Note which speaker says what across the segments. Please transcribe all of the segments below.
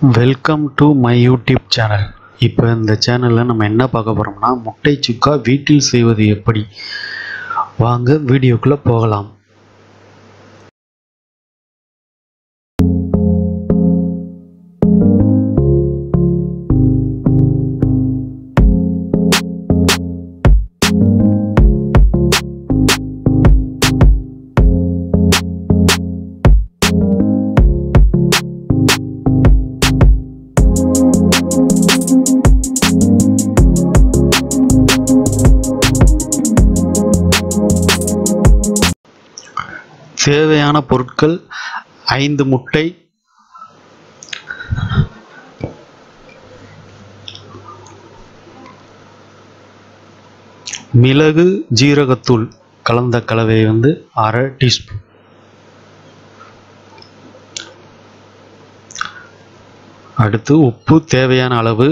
Speaker 1: Welcome to my YouTube channel இப்போ இந்த சேனலில் நம்ம என்ன பார்க்க போகிறோம்னா முட்டை சுக்கா வீட்டில் செய்வது எப்படி வாங்க வீடியோக்குள்ளே போகலாம் தேவையான பொருட்கள் ஐந்து முட்டை மிளகு ஜீரகத்தூள் கலந்த கலவை வந்து அரை டீஸ்பூன் அடுத்து உப்பு தேவையான அளவு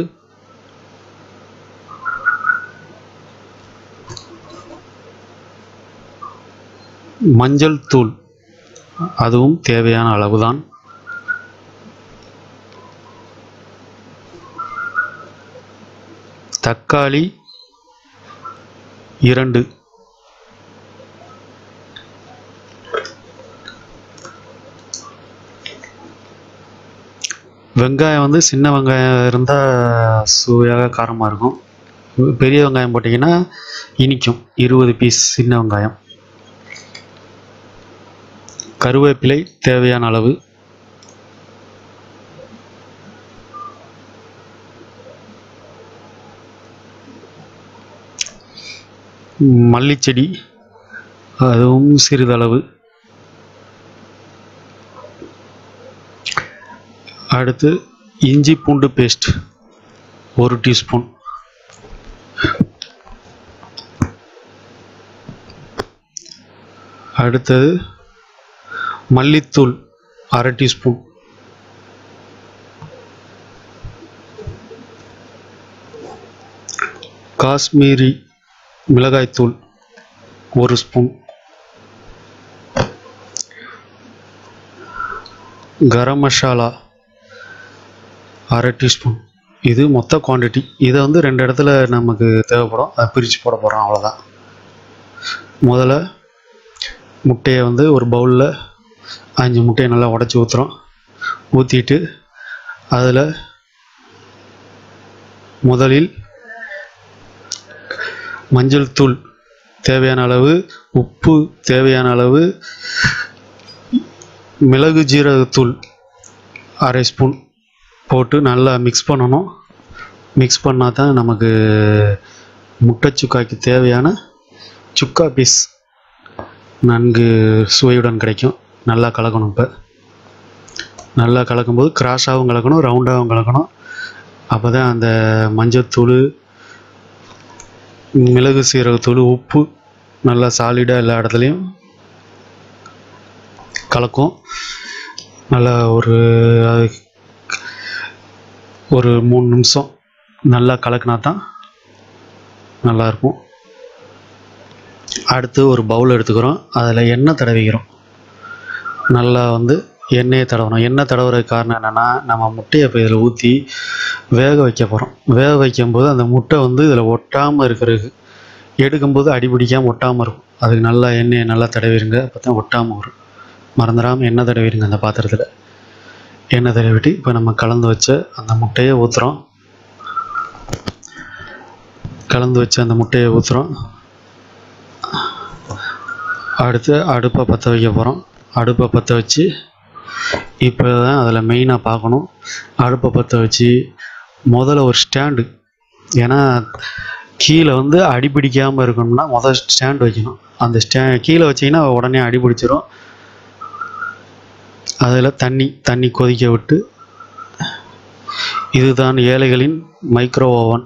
Speaker 1: மஞ்சள் தூள் அதுவும் தேவையான அளவுதான் தக்காளி இரண்டு வெங்காயம் வந்து சின்ன வெங்காயம் இருந்தால் சுவையாக காரமாக இருக்கும் பெரிய வெங்காயம் போட்டிங்கன்னா இனிக்கும் இருபது பீஸ் சின்ன வெங்காயம் கருவேப்பிலை தேவையான அளவு மல்லிச்செடி அதுவும் சிறிதளவு அடுத்து இஞ்சி பூண்டு பேஸ்ட் ஒரு டீஸ்பூன் அடுத்தது மல்லித்தூள் அரை டீஸ்பூன் காஷ்மீரி மிளகாய்த்தூள் ஒரு ஸ்பூன் கரம் மசாலா அரை டீஸ்பூன் இது மொத்த குவாண்டிட்டி இதை வந்து ரெண்டு இடத்துல நமக்கு தேவைப்படும் அதை பிரித்து போட போகிறோம் அவ்வளோதான் முதல்ல முட்டையை வந்து ஒரு பவுலில் அஞ்சு முட்டையை நல்லா உடச்சி ஊற்றுறோம் ஊற்றிட்டு அதில் முதலில் மஞ்சள் தூள் தேவையான அளவு உப்பு தேவையான அளவு மிளகு ஜீரகத்தூள் அரை ஸ்பூன் போட்டு நல்லா மிக்ஸ் பண்ணணும் மிக்ஸ் பண்ணால் தான் நமக்கு முட்டை சுக்காய்க்கு தேவையான சுக்கா பீஸ் நன்கு சுவையுடன் கிடைக்கும் நல்லா கலக்கணும் இப்போ நல்லா கலக்கும்போது கிராஸாகவும் கலக்கணும் ரவுண்டாகவும் கலக்கணும் அப்போ தான் அந்த மஞ்சத்தூள் மிளகு சீரகத்தூள் உப்பு நல்லா சாலிடாக எல்லா இடத்துலையும் கலக்கும் நல்லா ஒரு அது ஒரு மூணு நிமிஷம் நல்லா கலக்கினா தான் நல்லாயிருக்கும் அடுத்து ஒரு பவுல் எடுத்துக்கிறோம் அதில் எண்ணெய் தடவிக்கிறோம் நல்லா வந்து எண்ணெயை தடவணும் எண்ணெய் தடவுறதுக்கு காரணம் என்னென்னா நம்ம முட்டையை இப்போ இதில் ஊற்றி வேக வைக்க போகிறோம் வேக வைக்கும்போது அந்த முட்டை வந்து இதில் ஒட்டாமல் இருக்கிறதுக்கு எடுக்கும்போது அடி பிடிக்காமல் ஒட்டாமல் இருக்கும் அதுக்கு நல்லா எண்ணெயை நல்லா தடவிடுங்க அப்போ தான் ஒட்டாமல் வரும் மறந்துடாமல் எண்ணெய் தடவிடுங்க அந்த பாத்திரத்தில் எண்ணெய் தடவிட்டு இப்போ நம்ம கலந்து வச்ச அந்த முட்டையை ஊற்றுறோம் கலந்து வச்ச அந்த முட்டையை ஊற்றுறோம் அடுத்து அடுப்பை பற்ற வைக்க போகிறோம் அடுப்பை பற்ற வச்சு இப்போ தான் அதில் மெயினாக பார்க்கணும் அடுப்பை பற்ற வச்சு முதல்ல ஒரு ஸ்டாண்டு ஏன்னா கீழே வந்து அடி பிடிக்காமல் இருக்கணும்னா முதல் ஸ்டாண்ட் வைக்கணும் அந்த ஸ்டே கீழே வச்சிங்கன்னா உடனே அடி பிடிச்சிரும் அதில் தண்ணி தண்ணி கொதிக்க விட்டு இதுதான் ஏழைகளின் மைக்ரோ ஓவன்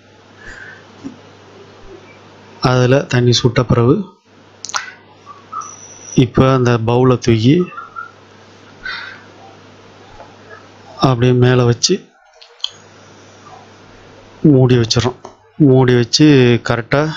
Speaker 1: அதில் தண்ணி சுட்ட பிறகு இப்போ அந்த பவுலை தூக்கி அப்படியே மேலே வச்சு மூடி வச்சிடறோம் மூடி வச்சு கரெக்டாக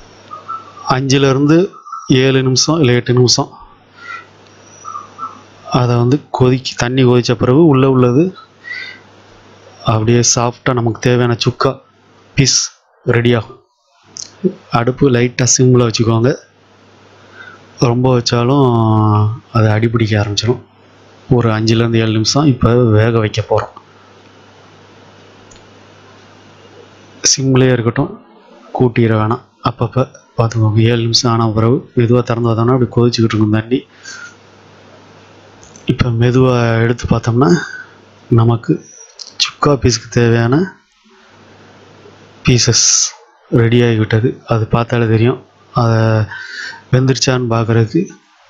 Speaker 1: அஞ்சுலேருந்து ஏழு நிமிஷம் இல்லை எட்டு நிமிஷம் அதை வந்து கொதிக்க தண்ணி கொதித்த பிறகு உள்ளே உள்ளது அப்படியே சாஃப்டாக நமக்கு தேவையான சுக்கா பீஸ் ரெடி ஆகும் அடுப்பு லைட்டாக சிம்மில் வச்சுக்கோங்க ரொம்ப வச்சாலும் அது அடிப்பிடிக்க ஆரம்பிச்சிடும் ஒரு அஞ்சுலேருந்து ஏழு நிமிஷம் இப்போ வேக வைக்க போகிறோம் சிம்லேயே இருக்கட்டும் கூட்டிட வேணாம் அப்பப்போ பார்த்துக்கோங்க ஏழு நிமிஷம் ஆன பிறகு மெதுவாக திறந்து பார்த்தோம்னா அப்படி கொதிச்சுக்கிட்டு இருக்கும் தண்ணி இப்போ மெதுவாக எடுத்து பார்த்தோம்னா நமக்கு சுக்கா பீஸுக்கு தேவையான பீசஸ் ரெடி ஆகிவிட்டது அது பார்த்தாலே தெரியும் அதை வெந்துருச்சான்னு பார்க்குறதுக்கு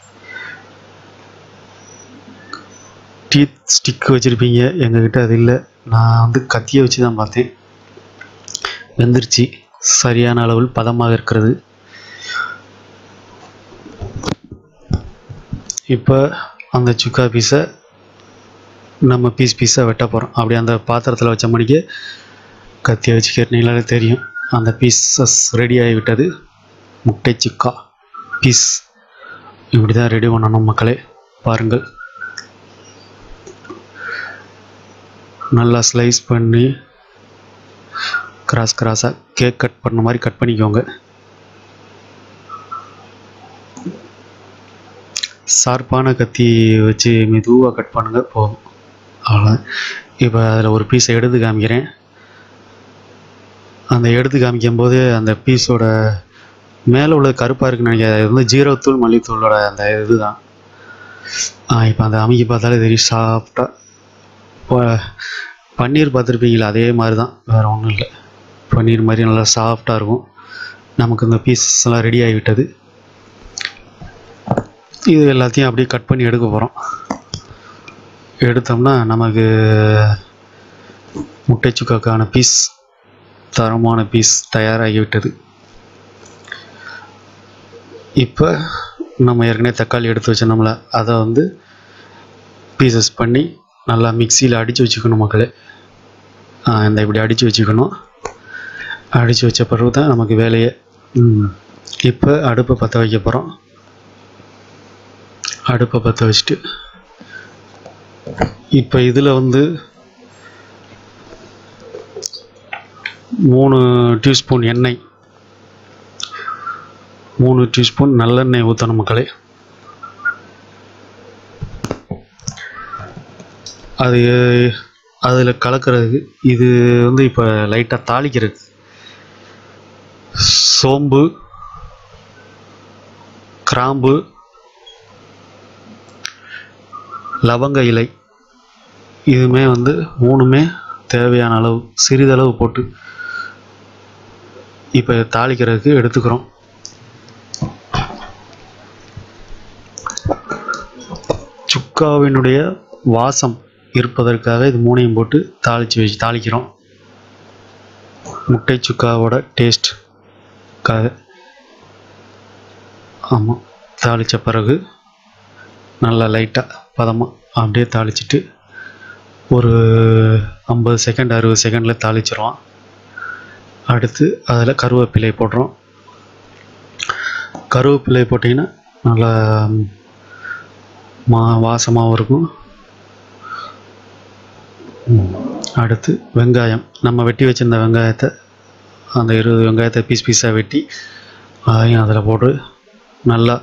Speaker 1: டீத் ஸ்டிக் வச்சுருப்பீங்க எங்ககிட்ட அது இல்லை நான் வந்து கத்தியை வச்சு தான் பார்த்தேன் வெந்துருச்சு சரியான அளவில் பதமாக இருக்கிறது இப்போ அந்த சுக்கா பீஸை நம்ம பீஸ் பீஸாக வெட்ட போகிறோம் அப்படி அந்த பாத்திரத்தில் வச்ச மணிக்கு கத்தியை வச்சு கேட்டிங்கனாலே தெரியும் அந்த பீசஸ் ரெடி ஆகிவிட்டது முட்டை சுக்கா பீஸ் இப்படி தான் ரெடி பண்ணணும் மக்களே பாருங்கள் நல்லா ஸ்லைஸ் பண்ணி கிராஸ் கிராஸாக கேக் கட் பண்ண மாதிரி கட் பண்ணிக்கோங்க ஷார்ப்பான கத்தி வச்சு மெதுவாக கட் பண்ணுங்க போதும் அவ்வளோ இப்போ அதில் ஒரு பீஸை எடுத்து காமிக்கிறேன் அந்த எடுத்து காமிக்கும் போது அந்த பீஸோட மேலே உள்ள கருப்பாக இருக்குன்னு நினைக்கிறேன் அது வந்து ஜீரகத்தூள் மல்லித்தூளோட அந்த இது தான் இப்போ அந்த அமைக்கி பார்த்தாலே தெரியும் சாஃப்டாக பன்னீர் பார்த்துருப்பீங்களா அதே மாதிரி தான் வேறு ஒன்றும் இல்லை பன்னீர் மாதிரி நல்லா சாஃப்டாக இருக்கும் நமக்கு இந்த பீசஸ் எல்லாம் ரெடி ஆகிவிட்டது இது எல்லாத்தையும் அப்படியே கட் பண்ணி எடுக்க போகிறோம் எடுத்தோம்னா நமக்கு முட்டை சுக்காக்கான பீஸ் தரமான பீஸ் தயாராகிவிட்டது இப்போ நம்ம ஏற்கனவே தக்காளி எடுத்து வச்சோம்ல அதை வந்து பீசஸ் பண்ணி நல்லா மிக்சியில் அடித்து வச்சுக்கணும் மக்களே ஆ, இந்த இப்படி அடித்து வச்சுக்கணும் அடித்து வச்ச பிறகு தான் நமக்கு வேலையே ம். இப்போ அடுப்பை பற்ற வைக்க போகிறோம் அடுப்பை பற்ற வச்சுட்டு இப்போ இதில் வந்து மூணு டீஸ்பூன் எண்ணெய் மூணு டீஸ்பூன் நல்லெண்ணெய் ஊற்றணும் மக்களே அது அதில் கலக்கிறதுக்கு இது வந்து இப்போ லைட்டாக தாளிக்கிறது சோம்பு கிராம்பு லவங்க இலை இதுவுமே வந்து மூணுமே தேவையான அளவு சிறிதளவு போட்டு இப்போ தாளிக்கிறதுக்கு எடுத்துக்கிறோம் சுக்காவினுடைய வாசம் இருப்பதற்காக இது மூணையும் போட்டு தாளித்து வச்சு தாளிக்கிறோம் முட்டை சுக்காவோட டேஸ்ட்காக ஆமாம் தாளித்த பிறகு நல்லா லைட்டாக பதமாக அப்படியே தாளிச்சிட்டு ஒரு ஐம்பது செகண்ட் அறுபது செகண்டில் தாளிச்சிருவோம் அடுத்து அதில் கருவேப்பிலை போடுறோம் கருவேப்பிலை போட்டிங்கன்னா நல்லா மா வாசமாகவும் இருக்கும் ம். அடுத்து வெங்காயம் நம்ம வெட்டி வச்சிருந்த வெங்காயத்தை அந்த இருபது வெங்காயத்தை பீஸ் பீஸாக வெட்டி அதையும் அதில் போட்டு நல்லா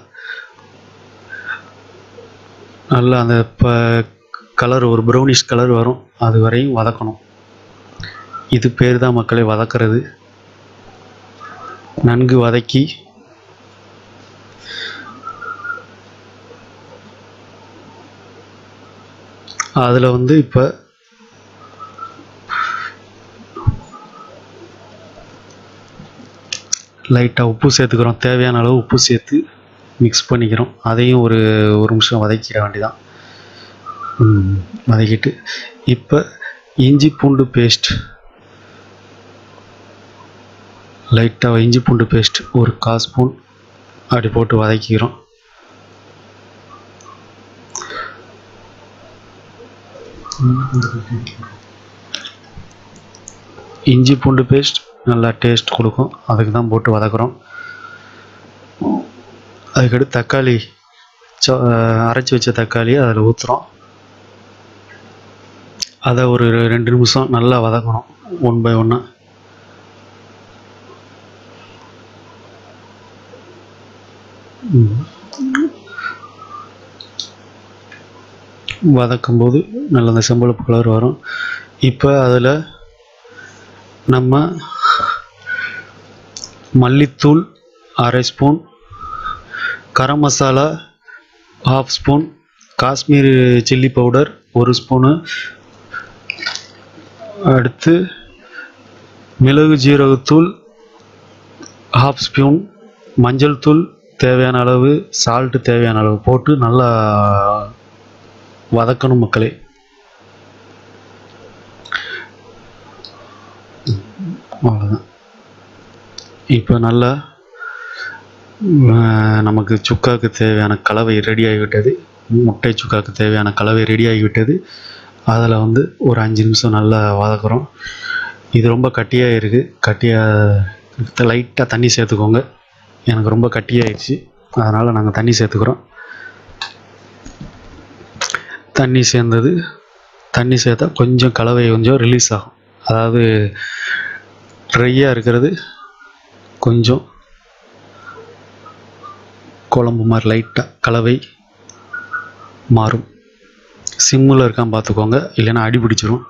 Speaker 1: நல்லா அந்த இப்போ கலர் ஒரு ப்ரௌனிஷ் கலர் வரும் அது வரையும் வதக்கணும் இது பேர் தான் மக்களை வதக்கிறது நன்கு வதக்கி அதில் வந்து இப்போ லைட்டாக உப்பு சேர்த்துக்கிறோம் தேவையான அளவு உப்பு சேர்த்து மிக்ஸ் பண்ணிக்கிறோம் அதையும் ஒரு ஒரு நிமிஷம் வதக்கிட வேண்டியதான் ம், வதக்கிட்டு இப்போ இஞ்சி பூண்டு பேஸ்ட் லைட்டாக இஞ்சி பூண்டு பேஸ்ட் ஒரு கால் ஸ்பூன் அப்படி போட்டு வதக்கிக்கிறோம் இஞ்சி பூண்டு பேஸ்ட் நல்லா டேஸ்ட் கொடுக்கும் அதுக்கு தான் போட்டு வதக்குறோம் அதுக்கடுத்து தக்காளி அஹ், அரைச்சி வச்ச தக்காளியை அதில் ஊற்றுறோம் அதை ஒரு ரெண்டு நிமிஷம் நல்லா வதக்கணும் ஒன் பை ஒன்னாக வதக்கும்போது நல்ல அந்த செம்பழுப்பு கலர் வரும் இப்போ அதில் நம்ம மல்லித்தூள் அரை spoon garam masala half spoon Kashmir chilli powder ஒரு ஸ்பூனு அடுத்து மிளகு ஜீரகத்தூள் ஹாஃப் ஸ்பூன் மஞ்சள் தூள் தேவையான அளவு சால்ட்டு தேவையான அளவு போட்டு நல்லா வதக்கணும் மக்களே அவ்வளோதான் இப்போ நல்லா ஆஹ், நமக்கு சுக்காக்கு தேவையான கலவை ரெடி ஆகிவிட்டது முட்டை சுக்காக்கு தேவையான கலவை ரெடி ஆகிவிட்டது அதில் வந்து ஒரு அஞ்சு நிமிஷம் நல்லா வதக்குறோம் இது ரொம்ப கட்டியாக இருக்குது கட்டியாக லைட்டாக தண்ணி சேர்த்துக்கோங்க எனக்கு ரொம்ப கட்டியாயிடுச்சு அதனால் நாங்கள் தண்ணி சேர்த்துக்கிறோம் தண்ணி சேர்ந்தது தண்ணி சேர்த்தா கொஞ்சம் கலவை கொஞ்சம் ரிலீஸ் ஆகும் அதாவது ட்ரையாக இருக்கிறது கொஞ்சம் குழம்பு மாதிரி லைட்டாக கலவை மாறும் சிம்மில் இருக்கான்னு பார்த்துக்கோங்க இல்லைன்னா அடி பிடிச்சிரும்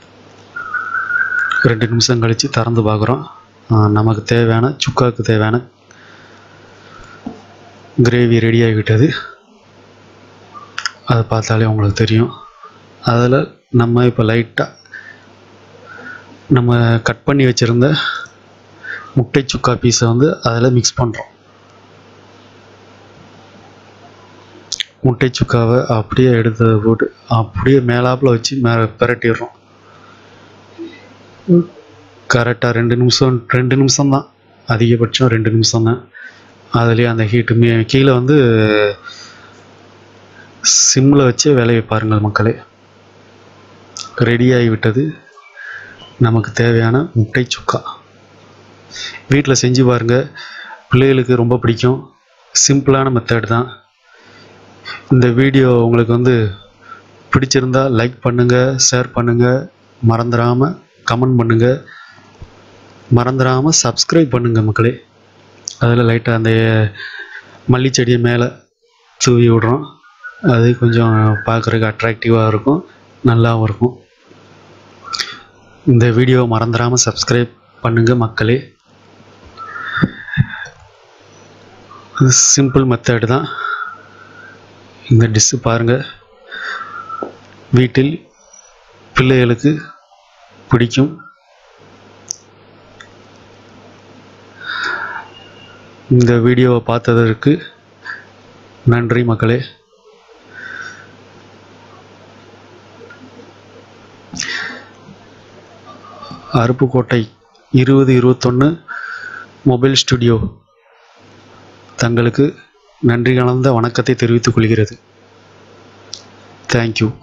Speaker 1: ரெண்டு நிமிஷம் கழித்து திறந்து பார்க்குறோம் நமக்கு தேவையான சுக்காவுக்கு தேவையான கிரேவி ரெடி ஆகிவிட்டது அதை பார்த்தாலே உங்களுக்கு தெரியும் அதில் நம்ம இப்போ லைட்டாக நம்ம கட் பண்ணி வச்சுருந்த முட்டை சுக்கா பீஸை வந்து அதில் மிக்ஸ் பண்ணுறோம் முட்டை சுக்காவை அப்படியே எடுத்து போட்டு அப்படியே மேலாப்பில் வச்சு மே பிரட்டிடுறோம் கரெக்டாக ரெண்டு நிமிஷம் ரெண்டு நிமிஷம் தான் அதிகபட்சம் ரெண்டு நிமிஷம் தான் அதுலேயே அந்த ஹீட்டு மீ கீழே வந்து சிம்மில் வச்சு வேலையை பாருங்கள் மக்களே ரெடியாகி விட்டது நமக்கு தேவையான முட்டை சுக்கா வீட்டில் செஞ்சு பாருங்கள் பிள்ளைகளுக்கு ரொம்ப பிடிக்கும் சிம்பிளான மெத்தட் தான் இந்த வீடியோ உங்களுக்கு வந்து பிடிச்சிருந்தா லைக் பண்ணுங்கள் ஷேர் பண்ணுங்கள் மறந்துடாமல் கமெண்ட் பண்ணுங்கள் மறந்துடாமல் சப்ஸ்கிரைப் பண்ணுங்கள் மக்களே அதில் லைட்டாக அந்த மல்லிச்செடியை மேலே தூவி விடுறோம் அது கொஞ்சம் பார்க்குறதுக்கு அட்ராக்டிவாக இருக்கும் நல்லாவும் இருக்கும் இந்த வீடியோவை மறந்துடாமல் சப்ஸ்கிரைப் பண்ணுங்கள் மக்களே சிம்பிள் மெத்தட் தான் இந்த டிஷ்ஷு பாருங்கள் வீட்டில் பிள்ளைகளுக்கு பிடிக்கும் இந்த வீடியோவை பார்த்ததற்கு நன்றி மக்களே அருப்புக்கோட்டை இருபது இருபத்தொன்று மொபைல் ஸ்டுடியோ தங்களுக்கு நன்றி கலந்த வணக்கத்தை தெரிவித்துக் கொள்கிறது தேங்க்யூ